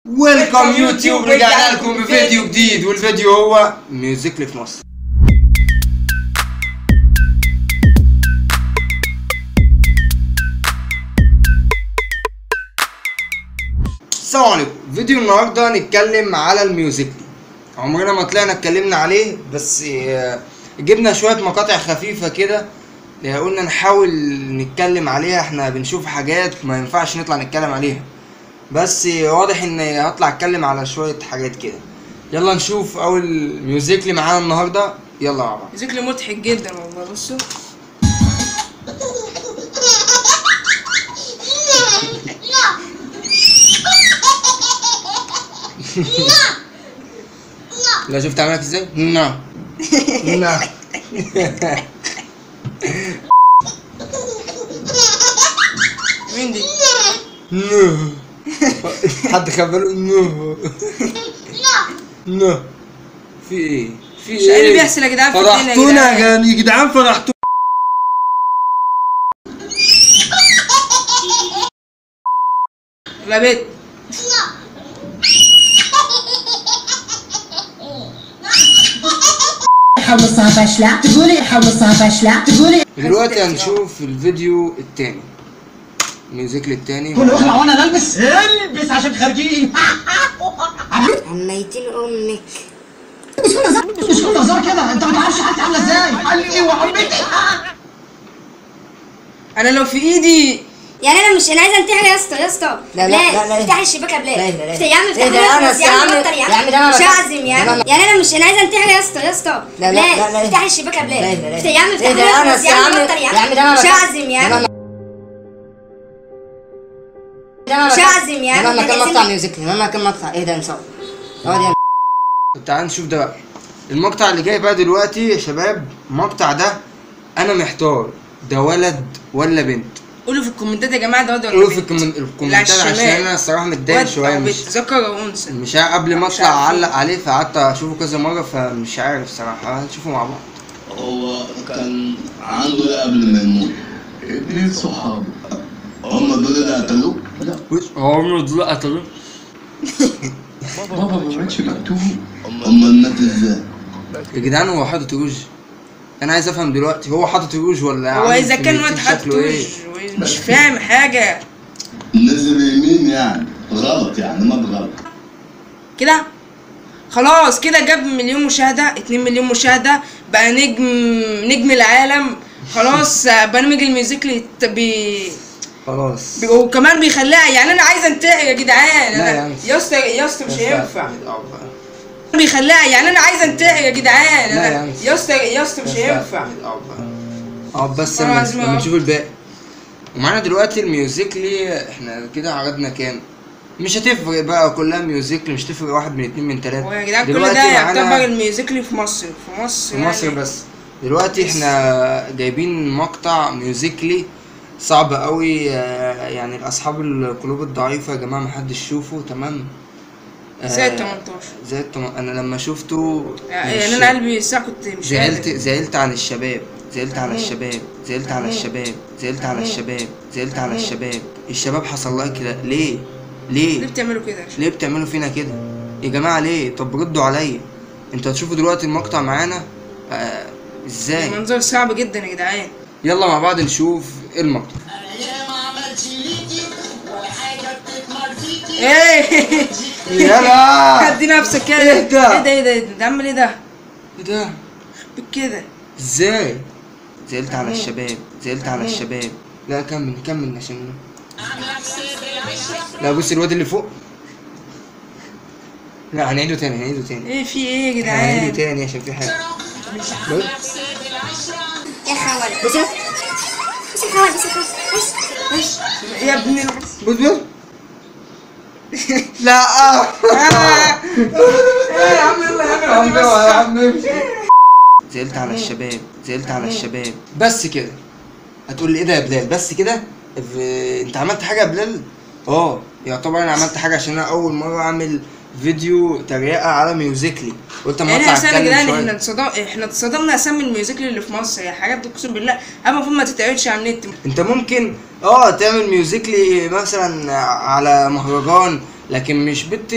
ويلكم يوتيوب رجعنا لكم بفيديو جديد والفيديو هو ميوزيكلي في مصر السلام عليكم فيديو النهارده هنتكلم على الميوزيكلي عمرنا ما طلعنا اتكلمنا عليه بس آه، جبنا شويه مقاطع خفيفه كده آه، قلنا نحاول نتكلم عليها احنا بنشوف حاجات ما ينفعش نطلع نتكلم عليها بس واضح ان هطلع اتكلم على شويه حاجات كده يلا نشوف اول ميوزيكلي معانا النهارده يلا مع بعض ذكر مضحك جدا والله بصوا لا شفت عملك ازاي نعم نعم مين دي؟ نو حد خد باله نو نو في ايه في مش عارف اللي بيحصل يا جدعان في الدنيا يا فرحتونا يا جدعان. جدعان يا جدعان فرحتونا لا بيت حمصها فاشلة تقولي حمصها فاشلة تقولي دلوقتي هنشوف الفيديو التاني الميوزيكلي التاني كل اخلع وانا نلبس البس عشان خارجين عميتين امك مش كل هزار مش كل هزار كده انت ما تعرفش حالتي عامله ازاي قال ايه وعمتي انا لو في ايدي يعني انا مش انا عايزه انتحر يا اسطى يا اسطى لا، لا، لا، لا. افتح الشباك يا بلال لا، لا، لا. افتح يا عم افتح إيه ده؟ خلاص أنا بس يا عم يا عم- بطل يا يا عم ده أنا مش ما- هعزم يا ده عم أنا- يعني انا مش انا عايزه انتحر يا اسطى يا اسطى لا، لا، بلال، لا، لا. افتح الشباك يا بلال لا، لا، لا. افتح يا عم افتح إيه ده؟ خلاص أنا بس يا عم يا عم- بطل يا يا عم ده أنا عم مش ما- هعزم يا ده عم أنا- ده مهما مش كان- هعزم يا ده عم، مهما ده كان لازم- مقطع ميوزيكلي مهما كان مقطع ايه ده نصور اقعد يا طب تعال نشوف ده بقى المقطع اللي جاي بقى دلوقتي يا شباب المقطع ده انا محتار ده ولد ولا بنت قولوا في الكومنتات يا جماعه ده واد ولا قولوا في بنت. الكومن- اللي على الكومنتات عشان الشمال. انا الصراحه متضايق واد شويه أو مش بنت، ذكر او انثى مش عارف قبل ما مش اطلع عارفين. اعلق عليه فقعدت اشوفه كذا مره فمش عارف صراحه هنشوفه مع بعض هو كان عنده ده قبل ما يموت اتنين صحاب هم دول اللي قتلوه؟ لا هو عمره دول قتلوه بابا ما كانش مكتوب امال مات ازاي؟ يا جدعان هو حاطط روج انا عايز افهم دلوقتي هو حاطط روج ولا هو عامل اذا في كان اليوتيوب واد حاطط شكله ايه وجه مش فاهم حاجه نزل يمين يعني غلط يعني مات غلط كده خلاص كده جاب مليون مشاهدة اتنين مليون مشاهدة بقى نجم نجم العالم خلاص برنامج الميوزيكلي بي خلاص بي- وكمان بيخليها يعني انا عايز انتحر يا جدعان لا يا انا عم. يا اسطى يا اسطى مش بس هينفع لا، بيخليها يعني انا عايز انتحر يا جدعان لا يا انا عم. يا اسطى يا اسطى مش بس هينفع اه بس والله لما العظيم لما اه. نشوف الباقي ومعانا دلوقتي الميوزيكلي احنا كده عرضنا كام مش هتفرق بقى كلها ميوزيكلي مش تفرق واحد من اتنين من تلاته ويا جدعان كل دلوقتي ده معانا يعتبر الميوزيكلي في مصر في مصر في مصر يعني. بس دلوقتي احنا جايبين مقطع ميوزيكلي صعب قوي آه، يعني لاصحاب القلوب الضعيفه يا جماعه محدش يشوفه تمام آه، زي ال 18 زي التم... انا لما شفته يعني مش- انا قلبي الساعة كنت مش زعلت قادر. زعلت عن الشباب زعلت على هموت. الشباب زعلت على هموت. الشباب زعلت على هموت. الشباب زعلت على هموت. الشباب الشباب حصل لها كده ليه ليه ليه بتعملوا كده يا شباب؟ ليه بتعملوا فينا كده يا جماعه ليه طب ردوا عليا انتوا هتشوفوا دلوقتي المقطع معانا آه ازاي المنظر صعب جدا يا جدعان يلا مع بعض نشوف المقطع ايه يلا هدي نفسك كده ايه ده؟ ايه ده ايه ده ايه ده ده عامل ايه ده ايه ده كده ازاي زعلت على هموت. الشباب زعلت على هموت. الشباب لا كمل كمل عشان لا بص الواد اللي فوق لا هنعيده تاني هنعيده تاني ايه في ايه يا هنعيده جدعان تاني عشان في حاجة بص يا خوال بص بص الخوال بص الخوال بص بص يا ابني ال- بص بص لا آه. ايه يا عم يلا يا عم يا عم امشي. زعلت على الشباب زعلت على الشباب بس كده هتقول لي ايه ده يا بلال بس كده ف- انت عملت حاجه يا بلال اه يعتبر انا عملت حاجه عشان انا اول مره اعمل فيديو تريقه على ميوزيكلي قلت اما يعني اطلع اساسا يا اتكلم جدعان احنا شويه اتصدم احنا اتصدمنا اسامي الميوزيكلي اللي في مصر يا حاجات دي اقسم بالله اما المفروض ما تتعرضش على النت انت ممكن اه تعمل ميوزيكلي مثلا على مهرجان لكن مش بنت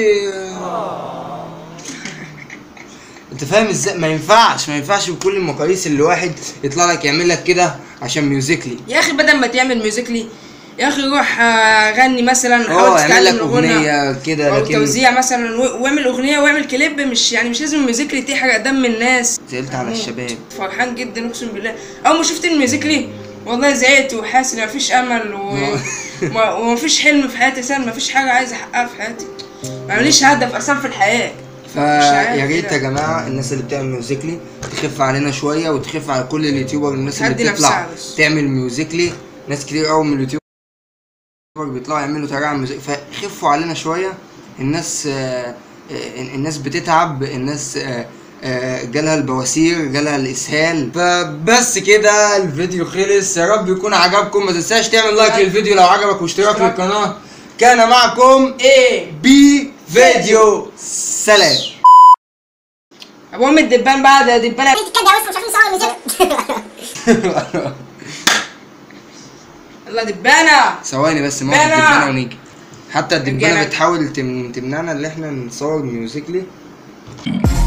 انت فاهم ازاي ما ينفعش ما ينفعش بكل المقاييس اللي واحد يطلع لك يعمل لك كده عشان ميوزيكلي يا اخي بدل ما تعمل ميوزيكلي يا اخي روح آه، غني مثلا اه حاول يعمل لك تتعلم الغنى اغنيه كده او لكن توزيع مثلا و- واعمل اغنيه واعمل كليب مش يعني مش لازم الميوزيكلي تحرق دم الناس زعلت على الشباب فرحان جدا اقسم بالله اول ما شفت الميوزيكلي والله زعلت وحاسس ان مفيش امل و... ما- ومفيش حلم في حياتي اصلا مفيش حاجه عايز احققها في حياتي ماليش هدف اصلا في الحياه فيا عارف ريت كده. يا جماعه الناس اللي بتعمل ميوزيكلي تخف علينا شويه وتخف على كل اليوتيوبر الناس اللي تهدي بتطلع نفسها بس. تعمل ميوزيكلي ناس كتير قوي من اليوتيوبر بيطلعوا يعملوا تراجع ميوزيك فخفوا علينا شويه الناس آه، آه، الناس بتتعب الناس آه، آه، جالها البواسير جالها الاسهال فبس كده الفيديو خلص يا رب يكون عجبكم ما تنساش تعمل لايك للفيديو لو عجبك واشتراك اشتراك. للقناه كان معكم ايه بي فيديو سلام ابو ام الدبان بقى ده دبانه انت كده بس مش عارفين يسووا الميوزك الله دبانه ثواني بس ما دبانة. الدبانه ونيجي حتى الدبانه رجالة. بتحاول تم- تمنعنا اللي احنا نصور ميوزيكلي